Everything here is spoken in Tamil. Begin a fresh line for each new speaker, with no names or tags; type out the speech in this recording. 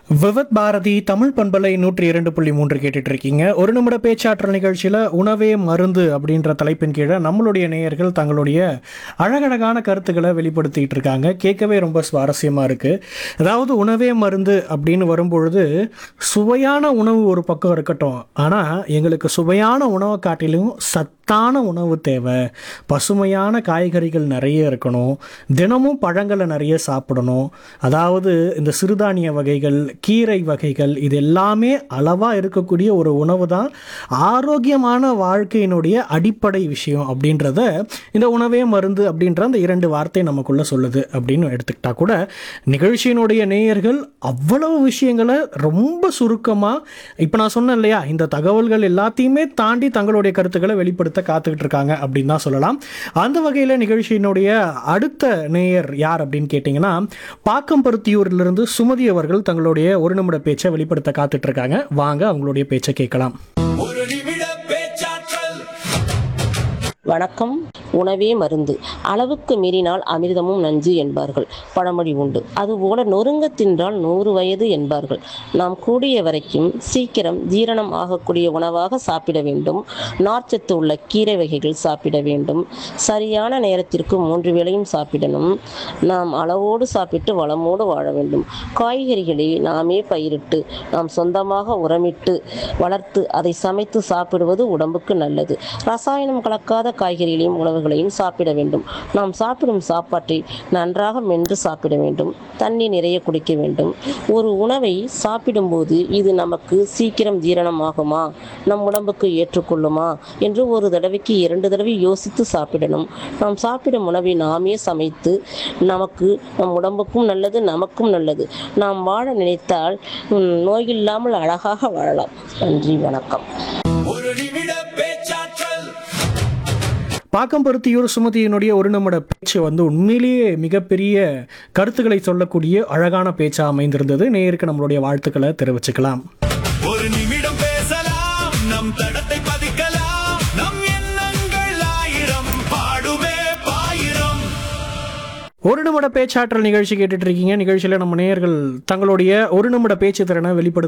விவத் பாரதி தமிழ் பண்பலை நூற்றி இரண்டு புள்ளி மூன்று கேட்டுட்டு இருக்கீங்க ஒரு நிமிட பேச்சாற்றல் நிகழ்ச்சியில் உணவே மருந்து அப்படின்ற தலைப்பின் கீழே நம்மளுடைய நேயர்கள் தங்களுடைய அழகழகான கருத்துக்களை வெளிப்படுத்திட்டு இருக்காங்க கேட்கவே ரொம்ப சுவாரஸ்யமாக இருக்குது அதாவது உணவே மருந்து அப்படின்னு வரும்பொழுது சுவையான உணவு ஒரு பக்கம் இருக்கட்டும் ஆனால் எங்களுக்கு சுவையான உணவை காட்டிலும் சத்தான உணவு தேவை பசுமையான காய்கறிகள் நிறைய இருக்கணும் தினமும் பழங்களை நிறைய சாப்பிடணும் அதாவது இந்த சிறுதானிய வகைகள் கீரை வகைகள் இது எல்லாமே அளவாக இருக்கக்கூடிய ஒரு உணவு தான் ஆரோக்கியமான வாழ்க்கையினுடைய அடிப்படை விஷயம் அப்படின்றத இந்த உணவே மருந்து அப்படின்ற அந்த இரண்டு வார்த்தை நமக்குள்ள சொல்லுது அப்படின்னு எடுத்துக்கிட்டா கூட நிகழ்ச்சியினுடைய நேயர்கள் அவ்வளவு விஷயங்களை ரொம்ப சுருக்கமாக இப்போ நான் சொன்னேன் இல்லையா இந்த தகவல்கள் எல்லாத்தையுமே தாண்டி தங்களுடைய கருத்துக்களை வெளிப்படுத்த காத்துக்கிட்டு இருக்காங்க அப்படின்னு தான் சொல்லலாம் அந்த வகையில் நிகழ்ச்சியினுடைய அடுத்த நேயர் யார் அப்படின்னு கேட்டிங்கன்னா பாக்கம்பருத்தியூரிலிருந்து சுமதி அவர்கள் தங்களுடைய ஒரு நிமிட பேச்சை வெளிப்படுத்த காத்துட்டு இருக்காங்க வாங்க அவங்களுடைய பேச்சை கேட்கலாம்
ஒரு நிமிட பேச்சாற்றல்
வணக்கம் உணவே மருந்து அளவுக்கு மீறினால் அமிர்தமும் நஞ்சு என்பார்கள் பழமொழி உண்டு அதுபோல நொறுங்க தின்றால் நூறு வயது என்பார்கள் நாம் கூடிய வரைக்கும் சீக்கிரம் ஜீரணம் ஆகக்கூடிய உணவாக சாப்பிட வேண்டும் நார்ச்சத்து உள்ள கீரை வகைகள் சாப்பிட வேண்டும் சரியான நேரத்திற்கு மூன்று வேளையும் சாப்பிடணும் நாம் அளவோடு சாப்பிட்டு வளமோடு வாழ வேண்டும் காய்கறிகளை நாமே பயிரிட்டு நாம் சொந்தமாக உரமிட்டு வளர்த்து அதை சமைத்து சாப்பிடுவது உடம்புக்கு நல்லது ரசாயனம் கலக்காத காய்கறிகளையும் உணவுகளையும் சாப்பிட வேண்டும் நாம் சாப்பிடும் சாப்பாட்டை நன்றாக மென்று சாப்பிட வேண்டும் தண்ணி நிறைய குடிக்க வேண்டும் ஒரு உணவை சாப்பிடும்போது இது நமக்கு சீக்கிரம் ஜீரணமாகுமா நம் உடம்புக்கு ஏற்றுக்கொள்ளுமா என்று ஒரு தடவைக்கு இரண்டு தடவை யோசித்து சாப்பிடணும் நாம் சாப்பிடும் உணவை நாமே சமைத்து நமக்கு நம் உடம்புக்கும் நல்லது நமக்கும் நல்லது நாம் வாழ நினைத்தால் ம், நோயில்லாமல் அழகாக வாழலாம் நன்றி வணக்கம்
ஒரு நிமிட பேச்சாற்றல்
பாக்கம்பருத்தியூர் சுமதியினுடைய ஒரு நிமிட பேச்சு வந்து உண்மையிலேயே மிகப்பெரிய கருத்துக்களை சொல்லக்கூடிய அழகான பேச்சா அமைந்திருந்தது நேயருக்கு நம்மளுடைய வாழ்த்துக்களை தெரிவிச்சுக்கலாம்
ஒரு நிமிடம் பேசலாம் நம் தடத்தை பதிக்கலாம் நம் எண்ணங்கள் ஆயிரம் பாடுமே பாயிரம்
ஒரு நிமிட பேச்சாற்றல் நிகழ்ச்சி கேட்டுட்டு இருக்கீங்க நிகழ்ச்சியில் நம்ம நேயர்கள் தங்களுடைய ஒரு நிமிட பேச்சு திறனை வெளிப்படுத்த